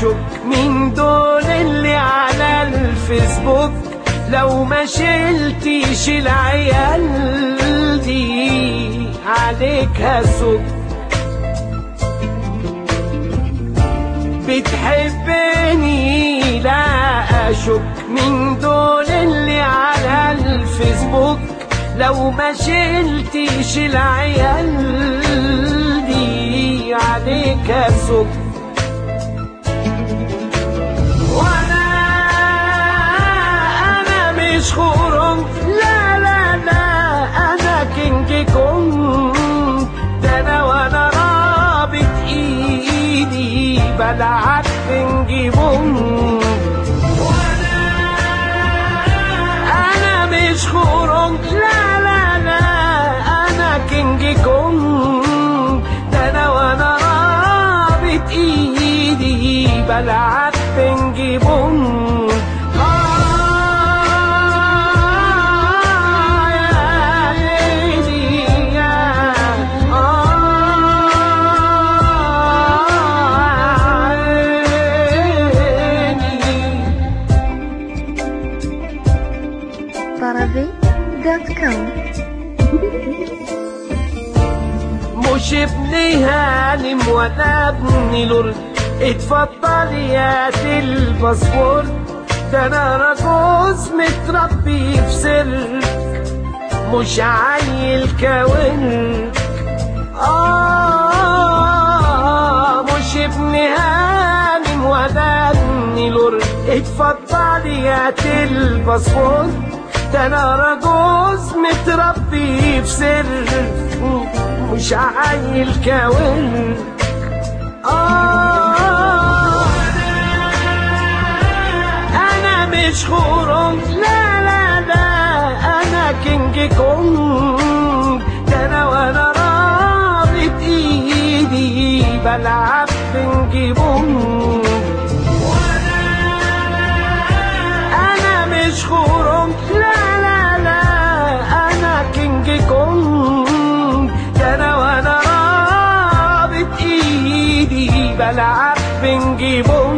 اشك من دول اللي على الفيسبوك لو ما شلتيش العيال دي عليك هسك بتحبني لا اشك من دول اللي على الفيسبوك لو ما شلتيش العيال دي عليك اسك وانا انا مش خورم لا لا لا انا كينج كونج ده انا وانا رابط ايدي بلعب بنجي بونج انا مش خورم لا لا لا انا كينج كونج ده انا وانا رابط ايدي بلعب بنجي بونج آه يا ليلي يا آه عيني طربي.com مش ابن هانم ولا ابن لورد اتفضل يا الباسبور ده انا راجوز متربي في سرك مش عيل كونك آه مش ابن هانم ولا ابن لورد اتفضل يا الباسبور ده انا راجوز متربي في سرك مش عيل كونك آه أنا مش خورم لا لا لا أنا كينج كونج ده أنا وأنا رابط إيدي بلعب بنج بونج أنا مش خورم لا لا لا أنا كينج كونج ده أنا وأنا رابط إيدي بلعب بنج بونج